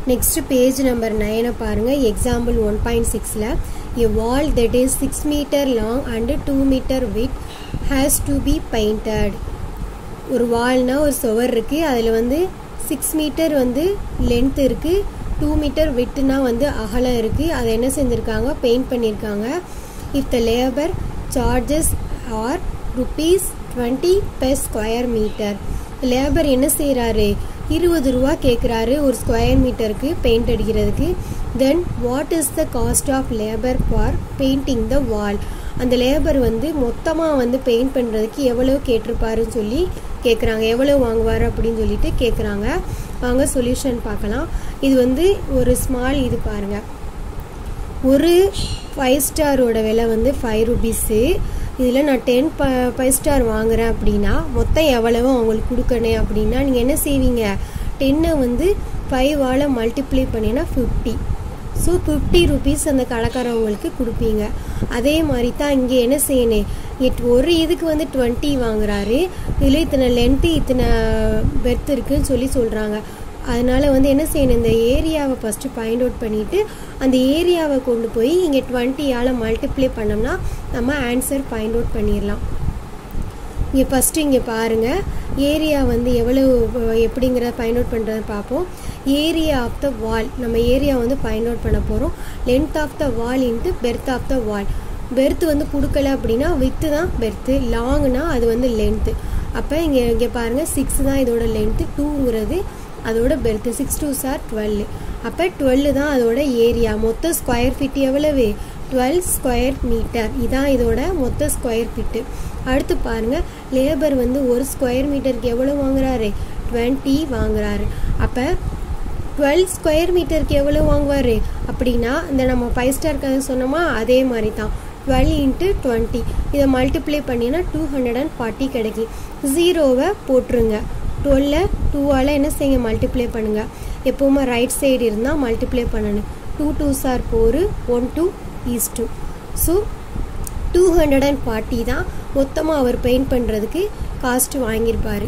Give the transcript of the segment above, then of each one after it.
next page number நைனை பாருங்கள் example one point சிக்ஸில் a wall that is six metre long and two metre width has to be painted ஒரு வால்னா ஒரு சுவர் இருக்குது அதில் வந்து சிக்ஸ் மீட்டர் வந்து லென்த் இருக்குது டூ மீட்டர் விட்டுனா வந்து அகலம் இருக்குது அதை என்ன செஞ்சுருக்காங்க பெயிண்ட் பண்ணியிருக்காங்க if the labour charges are rupees twenty per square metre labour என்ன செய்கிறாரு இருபது ரூபா கேட்குறாரு ஒரு ஸ்கொயர் மீட்டருக்கு பெயிண்ட் அடிக்கிறதுக்கு then what is the cost of labour for painting the wall அந்த லேபர் வந்து மொத்தமாக வந்து பெயிண்ட் பண்ணுறதுக்கு எவ்வளோ கேட்டிருப்பாருன்னு சொல்லி கேட்குறாங்க எவ்வளோ வாங்குவார் அப்படின்னு சொல்லிட்டு கேட்குறாங்க வாங்க சொல்யூஷன் பார்க்கலாம் இது வந்து ஒரு ஸ்மால் இது பாருங்கள் ஒரு ஃபைவ் ஸ்டாரோட விலை வந்து ஃபைவ் ருபீஸு இதில் நான் டென் ப ஃபைவ் ஸ்டார் வாங்குகிறேன் அப்படின்னா மொத்தம் எவ்வளவோ அவங்களுக்கு கொடுக்கணும் அப்படின்னா நீங்கள் என்ன செய்வீங்க டென்னை வந்து ஃபைவால் மல்டிப்ளை பண்ணினா ஃபிஃப்டி ஸோ ஃபிஃப்டி ருபீஸ் அந்த கடைக்காரவங்களுக்கு கொடுப்பீங்க அதே மாதிரி தான் இங்கே என்ன செய்யணும் இட் ஒரு இதுக்கு வந்து டுவெண்ட்டி வாங்குறாரு இதில் இத்தனை லென்த்து இத்தனை பெர்த் இருக்குன்னு சொல்லி சொல்கிறாங்க அதனால் வந்து என்ன செய்யணும் இந்த ஏரியாவை ஃபஸ்ட்டு ஃபைண்ட் அவுட் பண்ணிவிட்டு அந்த ஏரியாவை கொண்டு போய் இங்கே டுவெண்ட்டியால் மல்டிப்ளை பண்ணோம்னா நம்ம ஆன்சர் ஃபைண்ட் அவுட் பண்ணிடலாம் இங்கே ஃபஸ்ட்டு இங்கே பாருங்கள் ஏரியா வந்து எவ்வளோ எப்படிங்கிற ஃபைண்ட் அவுட் பண்ணுறது பார்ப்போம் ஏரியா ஆஃப் த வால் நம்ம ஏரியா வந்து ஃபைண்ட் அவுட் பண்ண போகிறோம் length of the wall into breadth of the wall breadth வந்து கொடுக்கல அப்படின்னா வித்து தான் பெர்த்து லாங்னா அது வந்து லென்த்து அப்போ இங்கே இங்கே பாருங்கள் சிக்ஸ் தான் இதோட லென்த்து டூங்கிறது அதோட breadth six two sir twelve அப்போ டுவெல் தான் அதோட ஏரியா மொத்த ஸ்கொயர் ஃபீட் எவ்வளவு டுவெல் ஸ்கொயர் மீட்டர் இதான் இதோட மொத்த ஸ்கொயர் ஃபீட்டு அடுத்து பாருங்கள் லேபர் வந்து ஒரு ஸ்கொயர் மீட்டருக்கு எவ்வளோ வாங்குறாரு டுவெண்ட்டி வாங்குறாரு அப்போ டுவெல் ஸ்கொயர் மீட்டருக்கு எவ்வளோ வாங்குவார் அப்படின்னா இந்த நம்ம ஃபைவ் ஸ்டார் கதை சொன்னோமா அதே மாதிரி தான் டுவெல் இன்ட்டு டுவெண்ட்டி இதை மல்டிப்ளை பண்ணினா டூ ஹண்ட்ரட் அண்ட் ஃபார்ட்டி கிடைக்கும் ஜீரோவை போட்டுருங்க டுவெல்ல டூவால் என்ன செய்யுங்க மல்டிப்ளை பண்ணுங்கள் எப்போவுமே ரைட் சைடு இருந்தால் மல்டிப்ளை பண்ணணும் டூ டூ சார் four one two is two so two hundred and forty தான் மொத்தமாக அவர் பெயிண்ட் பண்ணுறதுக்கு காஸ்ட் வாங்கியிருப்பார்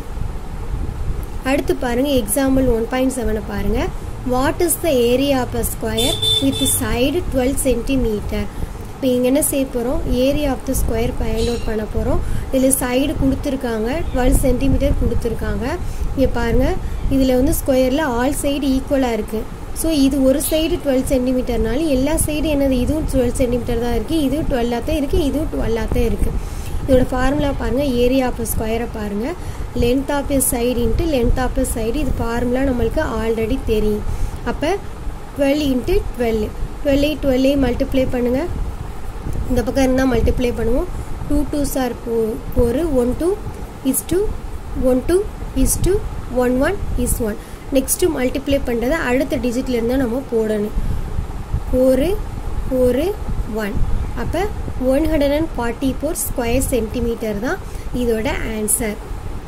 அடுத்து பாருங்கள் எக்ஸாம்பிள் ஒன் பாயிண்ட் செவனை பாருங்கள் what is the area of a square with side twelve centimetre இப்போ இங்கே என்ன செய்ய போகிறோம் area of the square find out பண்ண போகிறோம் இதில் சைடு கொடுத்துருக்காங்க டுவெல் சென்டிமீட்டர் கொடுத்துருக்காங்க இங்கே பாருங்கள் இதில் வந்து ஸ்கொயரில் ஆல் சைடு ஈக்குவலாக இருக்குது ஸோ இது ஒரு சைடு டுவெல் சென்டிமீட்டர்னாலும் எல்லா சைடு என்னது இதுவும் டுவெல் சென்டிமீட்டர் தான் இருக்குது இதுவும் டுவெல்லாக தான் இருக்குது இதுவும் டுவெல்லாக தான் இருக்குது இதோட ஃபார்முலா பாருங்கள் ஏரியா ஆஃப் ஸ்கொயரை பாருங்கள் length of a side into length of a side இது ஃபார்முலா நம்மளுக்கு ஆல்ரெடி தெரியும் அப்போ டுவெல் இன்ட்டு டுவெல் டுவெல் டுவெல்லே மல்டிப்ளை பண்ணுங்கள் இந்த பக்கம் இருந்தால் மல்டிப்ளை பண்ணுவோம் டூ டூ சார் four four one two is two one two is two one one is one next multiply பண்ணுறதை அடுத்த டிஜிட்டில் இருந்தால் நம்ம போடணும் ஃபோரு ஃபோரு ஒன் அப்போ one hundred and forty four square centimetre தான் இதோட ஆன்சர்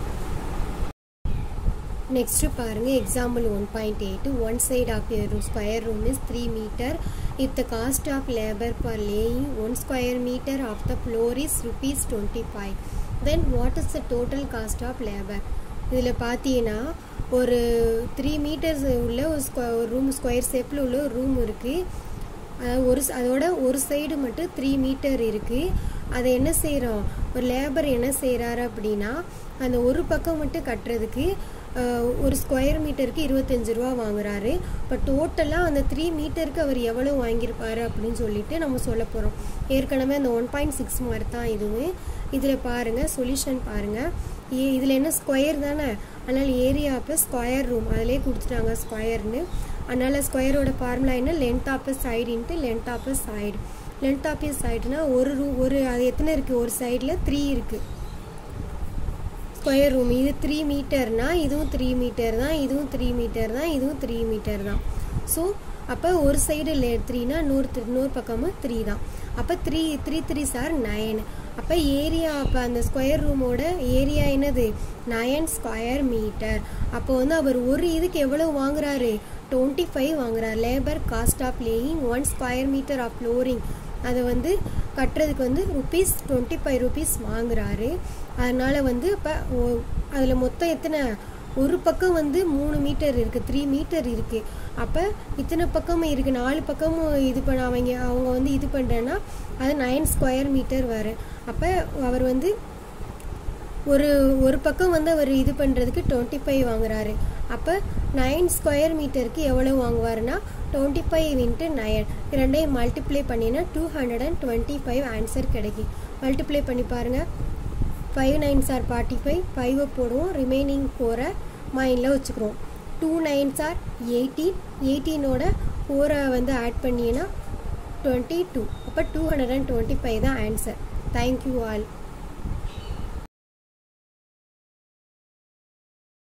நெக்ஸ்ட்டு பாருங்கள் example one point eight one side of room square room is three metre if the cost of labour for laying one square metre of the floor is rupees twenty five then what is the total cost of labour இதில் பார்த்தீங்கன்னா ஒரு three metres உள்ள ஒரு ஸ்கொ ஒரு room square ஷேப்பில் உள்ள ஒரு room இருக்குது ஒரு அதோட ஒரு சைடு மட்டும் த்ரீ மீட்டர் இருக்குது அதை என்ன செய்கிறோம் ஒரு லேபர் என்ன செய்கிறாரு அப்படின்னா அந்த ஒரு பக்கம் மட்டும் கட்டுறதுக்கு ஒரு ஸ்கொயர் மீட்டருக்கு இருபத்தஞ்சி ரூபா வாங்குறாரு இப்போ டோட்டலாக அந்த த்ரீ மீட்டருக்கு அவர் எவ்வளோ வாங்கியிருப்பாரு அப்படின்னு சொல்லிட்டு நம்ம சொல்ல போகிறோம் ஏற்கனவே அந்த ஒன் பாயிண்ட் சிக்ஸ் மார்க் தான் இதுவும் இதில் பாருங்கள் சொல்யூஷன் பாருங்கள் ஏ இதில் என்ன ஸ்கொயர் தானே அதனால் ஏரியா ஆஃப் ஸ்கொயர் ரூம் அதிலே கொடுத்துட்டாங்க ஸ்கொயர்னு அதனால் ஸ்கொயரோட ஃபார்முலா என்ன length of side into length of side length of சைடுனா ஒரு ரூ ஒரு அது எத்தனை இருக்குது ஒரு சைடில் த்ரீ இருக்குது ஸ்கொயர் ரூம் இது த்ரீ மீட்டர்னா இதுவும் த்ரீ மீட்டர் தான் இதுவும் த்ரீ மீட்டர் தான் இதுவும் த்ரீ மீட்டர் தான் ஸோ அப்போ ஒரு சைடு லே த்ரீனா நூறு நூறு பக்கமும் த்ரீ தான் அப்போ three three three sir nine அப்போ ஏரியா அப்போ அந்த ஸ்கொயர் ரூமோட ஏரியா என்னது நயன் ஸ்கொயர் மீட்டர் அப்போ வந்து அவர் ஒரு இதுக்கு எவ்வளோ வாங்குறாரு டுவெண்ட்டி ஃபைவ் வாங்குறாரு labour cost of laying one square metre of flooring அதை வந்து கட்டுறதுக்கு வந்து ருபீஸ் டுவெண்ட்டி ஃபைவ் ருபீஸ் வாங்குறாரு அதனால் வந்து இப்போ அதில் மொத்தம் எத்தனை ஒரு பக்கம் வந்து மூணு மீட்டர் இருக்குது த்ரீ மீட்டர் இருக்குது அப்போ இத்தனை பக்கமும் இருக்குது நாலு பக்கமும் இது பண்ண அவங்க அவங்க வந்து இது பண்ணுறேன்னா அது நைன் ஸ்கொயர் மீட்டர் வரும் அப்போ அவர் வந்து ஒரு ஒரு பக்கம் வந்து அவர் இது பண்ணுறதுக்கு டுவெண்ட்டி ஃபைவ் வாங்குறாரு அப்போ நைன் ஸ்கொயர் மீட்டருக்கு எவ்வளோ வாங்குவாருன்னா டுவெண்ட்டி ஃபைவ் இன்ட்டு நயன் ரெண்டையும் மல்டிப்ளை பண்ணினா two hundred and twenty five answer கிடைக்கும் மல்டிப்ளை பண்ணி பாருங்கள் five nines are forty five ஃபைவை போடுவோம் ரிமைனிங் ஃபோரை மைண்டில் வச்சுக்கிறோம் டூ நைன்ஸ் ஆர் எயிட்டீன் எயிட்டீனோட ஃபோரை வந்து ஆட் பண்ணினா டுவெண்ட்டி டூ அப்போ two hundred and twenty five தான் ஆன்சர் தேங்க்யூ ஆல்